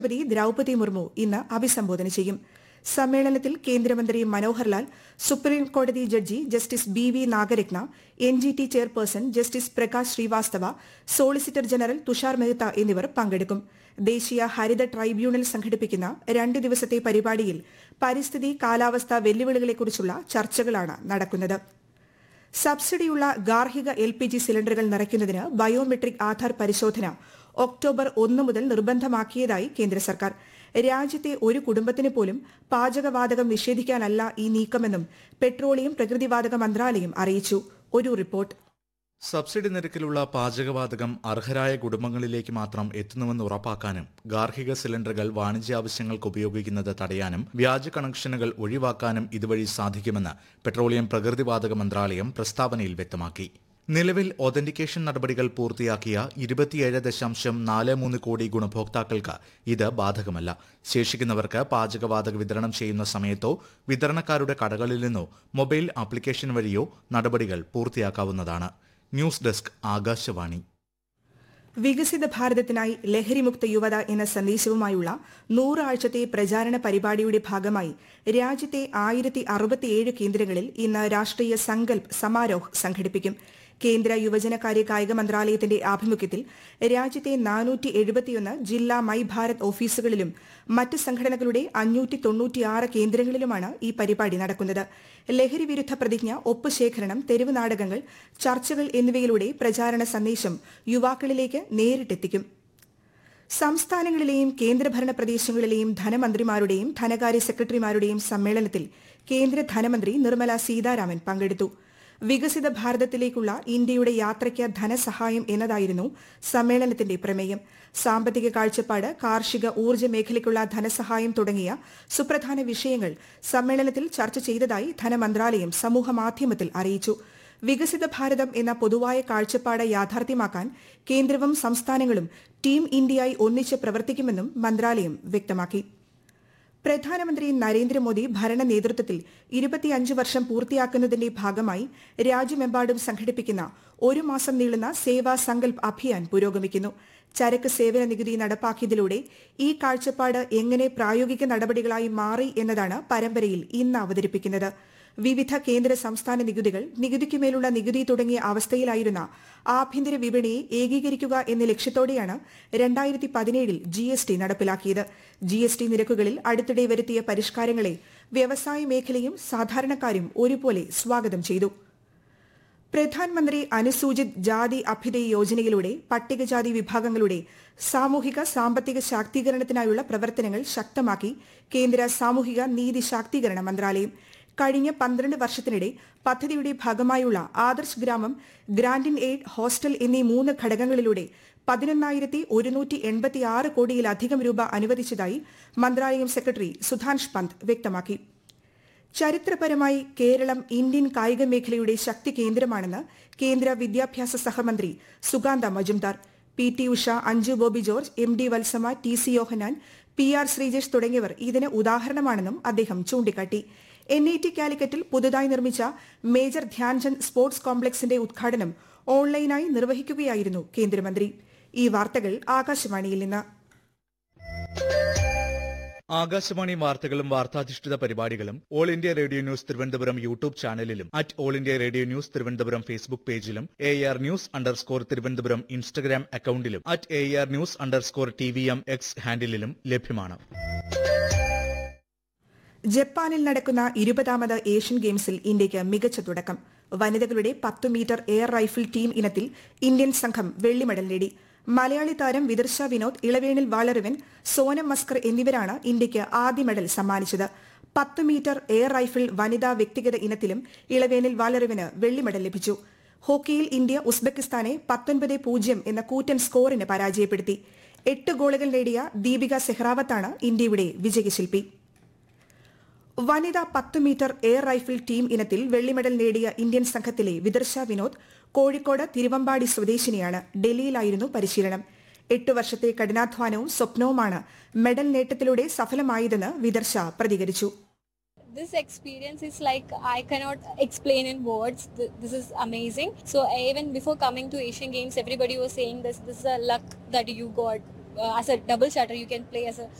രാഷ്ട്രപതി ദ്രൌപതി മുർമു ഇന്ന് അഭിസംബോധന ചെയ്യും സമ്മേളനത്തിൽ കേന്ദ്രമന്ത്രി മനോഹർ ലാൽ സുപ്രീം കോടതി judge justice B V Nagarathna N G T chairperson justice Prakash Srivastava solicitor general Tushar Mehta എന്നിവർ പങ്കെടുക്കും ദേശീയ ഹരിത ട്രൈബ്യൂണൽ സംഘടിപ്പിക്കുന്ന രണ്ട് ദിവസത്തെ പരിപാടിയിൽ പരിസ്ഥിതി കാലാവസ്ഥാ വെല്ലുവിളികളെക്കുറിച്ചുള്ള ചർച്ചകളാണ് നടക്കുന്നത് സബ്സിഡിയുള്ള ഗാർഹിക എൽ പി ജി സിലിണ്ടറുകൾ നിറയ്ക്കുന്നതിന് ബയോമെട്രിക് ആധാർ പരിശോധന ഒക്ടോബർ ഒന്ന് മുതൽ നിർബന്ധമാക്കിയതായി കേന്ദ്ര സർക്കാർ രാജ്യത്തെ ഒരു കുടുംബത്തിന് പോലും പാചകവാതകം നിഷേധിക്കാനല്ല ഈ നീക്കമെന്നും പെട്രോളിയം പ്രകൃതിവാതക മന്ത്രാലയം അറിയിച്ചു ഒരു റിപ്പോർട്ട് സബ്സിഡി നിരക്കിലുള്ള പാചകവാതകം അർഹരായ കുടുംബങ്ങളിലേക്ക് മാത്രം എത്തുന്നുവെന്ന് ഉറപ്പാക്കാനും ഗാർഹിക സിലിണ്ടറുകൾ വാണിജ്യാവശ്യങ്ങൾക്ക് ഉപയോഗിക്കുന്നത് തടയാനും വ്യാജ കണക്ഷനുകൾ ഒഴിവാക്കാനും ഇതുവഴി സാധിക്കുമെന്ന് പെട്രോളിയം പ്രകൃതിവാതക മന്ത്രാലയം പ്രസ്താവനയിൽ വ്യക്തമാക്കി നിലവിൽ ഒതന്റിക്കേഷൻ നടപടികൾ പൂർത്തിയാക്കിയ ഇരുപത്തിയേഴ് ദശാംശം നാല് മൂന്ന് കോടി ഗുണഭോക്താക്കൾക്ക് ഇത് ബാധകമല്ല ശേഷിക്കുന്നവർക്ക് പാചകവാതക വിതരണം ചെയ്യുന്ന സമയത്തോ വിതരണക്കാരുടെ കടകളിൽ നിന്നോ മൊബൈൽ ആപ്ലിക്കേഷൻ വഴിയോ നടപടികൾ പൂർത്തിയാക്കാവുന്നതാണ് ന്യൂസ് ഡെസ്ക് ആകാശവാണി വികസിത ഭാരതത്തിനായി ലഹരിമുക്ത യുവത എന്ന സന്ദേശവുമായുള്ള നൂറാഴ്ചത്തെ പ്രചാരണ പരിപാടിയുടെ ഭാഗമായി രാജ്യത്തെ ആയിരത്തി അറുപത്തിയേഴ് കേന്ദ്രങ്ങളിൽ ഇന്ന് രാഷ്ട്രീയ സങ്കൽപ് സമാരോഹ് സംഘടിപ്പിക്കും കേന്ദ്ര യുവജനകാര്യ കായിക മന്ത്രാലയത്തിന്റെ ആഭിമുഖ്യത്തിൽ രാജ്യത്തെ നാനൂറ്റി എഴുപത്തിയൊന്ന് ജില്ലാ മൈ ഭാരത് ഓഫീസുകളിലും മറ്റ് സംഘടനകളുടെ അഞ്ഞൂറ്റി തൊണ്ണൂറ്റിയാറ് കേന്ദ്രങ്ങളിലുമാണ് ഈ പരിപാടി നടക്കുന്നത് ലഹരി വിരുദ്ധ പ്രതിജ്ഞ ഒപ്പ് ശേഖരണം തെരുവ് നാടകങ്ങൾ ചർച്ചകൾ എന്നിവയിലൂടെ പ്രചാരണ സന്ദേശം യുവാക്കളിലേക്ക് നേരിട്ടെത്തിക്കും സംസ്ഥാനങ്ങളിലെയും കേന്ദ്രഭരണ പ്രദേശങ്ങളിലെയും ധനമന്ത്രിമാരുടെയും ധനകാര്യ സെക്രട്ടറിമാരുടെയും സമ്മേളനത്തിൽ കേന്ദ്ര ധനമന്ത്രി നിർമ്മല സീതാരാമൻ പങ്കെടുത്തു വികസിത ഭാരതത്തിലേക്കുള്ള ഇന്ത്യയുടെ യാത്രയ്ക്ക് ധനസഹായം എന്നതായിരുന്നു സമ്മേളനത്തിന്റെ പ്രമേയം സാമ്പത്തിക കാഴ്ചപ്പാട് കാർഷിക ഊർജ്ജ മേഖലയ്ക്കുള്ള ധനസഹായം തുടങ്ങിയ സുപ്രധാന വിഷയങ്ങൾ സമ്മേളനത്തിൽ ചർച്ച ചെയ്തതായി ധനമന്ത്രാലയം സമൂഹമാധ്യമത്തിൽ അറിയിച്ചു വികസിത ഭാരതം എന്ന പൊതുവായ കാഴ്ചപ്പാട് യാഥാർത്ഥ്യമാക്കാൻ കേന്ദ്രവും സംസ്ഥാനങ്ങളും ടീം ഇന്ത്യയായി ഒന്നിച്ച് പ്രവർത്തിക്കുമെന്നും മന്ത്രാലയം വ്യക്തമാക്കി പ്രധാനമന്ത്രി നരേന്ദ്രമോദി ഭരണ നേതൃത്വത്തിൽ ഇരുപത്തിയഞ്ച് വർഷം പൂർത്തിയാക്കുന്നതിന്റെ ഭാഗമായി രാജ്യമെമ്പാടും സംഘടിപ്പിക്കുന്ന ഒരു മാസം നീളുന്ന സേവാ സങ്കൽപ് അഭിയാൻ പുരോഗമിക്കുന്നു ചരക്ക് സേവന നികുതി നടപ്പാക്കിയതിലൂടെ ഈ കാഴ്ചപ്പാട് എങ്ങനെ പ്രായോഗിക നടപടികളായി മാറി എന്നതാണ് പരമ്പരയിൽ ഇന്ന് അവതരിപ്പിക്കുന്നത് വിവിധ കേന്ദ്ര സംസ്ഥാന നികുതികൾ നികുതിക്കുമേലുള്ള നികുതി തുടങ്ങിയ അവസ്ഥയിലായിരുന്ന ആഭ്യന്തര വിപണിയെ ഏകീകരിക്കുക എന്ന ലക്ഷ്യത്തോടെയാണ് രണ്ടായിരത്തി പതിനേഴിൽ ജി എസ് ടി നടപ്പിലാക്കിയത് ജി എസ് ടി നിരക്കുകളിൽ അടുത്തിടെ വരുത്തിയ പരിഷ്കാരങ്ങളെ വ്യവസായ മേഖലയും സാധാരണക്കാരും ഒരുപോലെ സ്വാഗതം ചെയ്തു പ്രധാൻമന്ത്രി അനുസൂചിത് ജാതി അഭ്യുദയ യോജനയിലൂടെ പട്ടികജാതി വിഭാഗങ്ങളുടെ സാമൂഹിക സാമ്പത്തിക ശാക്തീകരണത്തിനായുള്ള പ്രവർത്തനങ്ങൾ ശക്തമാക്കി കേന്ദ്ര സാമൂഹിക നീതി ശാക്തീകരണ മന്ത്രാലയം കഴിഞ്ഞ പന്ത്രണ്ട് വർഷത്തിനിടെ പദ്ധതിയുടെ ഭാഗമായുള്ള ആദർശ് ഗ്രാമം ഗ്രാൻഡ് ഇൻ എയ്ഡ് ഹോസ്റ്റൽ എന്നീ മൂന്ന് ഘടകങ്ങളിലൂടെ പതിനൊന്നായിരത്തി ഒരുന്നൂറ്റി എൺപത്തിയാറ് കോടിയിലധികം രൂപ അനുവദിച്ചതായി മന്ത്രാലയം സെക്രട്ടറി സുധാൻഷ് പന്ത് വ്യക്തമാക്കി ചരിത്രപരമായി കേരളം ഇന്ത്യൻ കായിക മേഖലയുടെ ശക്തി കേന്ദ്രമാണെന്ന് കേന്ദ്ര വിദ്യാഭ്യാസ സഹമന്ത്രി Sukanta Majumdar P T Usha Anju Bobby George M D Valsamma T C Yohannan P R Sreejesh തുടങ്ങിയവർ ഇതിന് ഉദാഹരണമാണെന്നും അദ്ദേഹം ചൂണ്ടിക്കാട്ടി എൻ ഐ ടി കാലിക്കറ്റിൽ പുതുതായി നിർമ്മിച്ച മേജർ ധ്യാൻചന്ദ് സ്പോർട്സ് കോംപ്ലക്സിന്റെ ഉദ്ഘാടനം ഓൺലൈനായി നിർവഹിക്കുകയായിരുന്നു കേന്ദ്രമന്ത്രി ഈ വാർത്തകൾ ആകാശവാണിയിൽ നിന്ന് ആകാശവാണി വാർത്തകളും വാർത്താധിഷ്ഠിത പരിപാടികളും all India radio news Thiruvananthapuram YouTube ചാനലിലും at all India radio news Thiruvananthapuram Facebook പേജിലും A R news underscore Thiruvananthapuram Instagram അക്കൌണ്ടിലും at A R news underscore T V M X ഹാൻഡിലും ലഭ്യമാണ് ജപ്പാനിൽ നടക്കുന്ന ഇരുപതാമത് ഏഷ്യൻ ഗെയിംസിൽ ഇന്ത്യയ്ക്ക് മികച്ച തുടക്കം വനിതകളുടെ പത്ത് മീറ്റർ എയർ റൈഫിൾ ടീം ഇനത്തിൽ ഇന്ത്യൻ സംഘം വെള്ളി മെഡൽ നേടി മലയാളി താരം വിദർശ വിനോദ് ഇളവേണിൽ വാളറിവൻ സോനം മസ്കർ എന്നിവരാണ് ഇന്ത്യയ്ക്ക് ആദ്യ മെഡൽ സമ്മാനിച്ചത് പത്ത് മീറ്റർ എയർ റൈഫിൾ വനിതാ വ്യക്തിഗത ഇനത്തിലും ഇളവേണിൽ വാളറിവിന് വെള്ളി മെഡൽ ലഭിച്ചു ഹോക്കിയിൽ ഇന്ത്യ ഉസ്ബെക്കിസ്ഥാനെ പത്തൊൻപത് പൂജ്യം എന്ന കൂറ്റൻ സ്കോറിന് പരാജയപ്പെടുത്തി എട്ട് ഗോളുകൾ നേടിയ ദീപിക സെഹ്റാവത്താണ് ഇന്ത്യയുടെ വിജയശില്പി വനിതാ പത്ത് മീറ്റർ എയർ റൈഫിൾ ടീം ഇനത്തിൽ വെള്ളി മെഡൽ നേടിയ ഇന്ത്യൻ സംഘത്തിലെ വിദർശ വിനോദ് കോഴിക്കോട് തിരുവമ്പാടി സ്വദേശിനിയാണ് ഡൽഹിയിലായിരുന്നു പരിശീലനം എട്ട് വർഷത്തെ കഠിനാധ്വാനവും സ്വപ്നവുമാണ് മെഡൽ നേട്ടത്തിലൂടെ സഫലമായതെന്ന് വിദർശ പ്രതികരിച്ചു this experience is like I cannot explain in words. Th- This is amazing. So even before coming to Asian Games, everybody was saying this. This is a luck that you got. uh, as a double shutter, you can play as a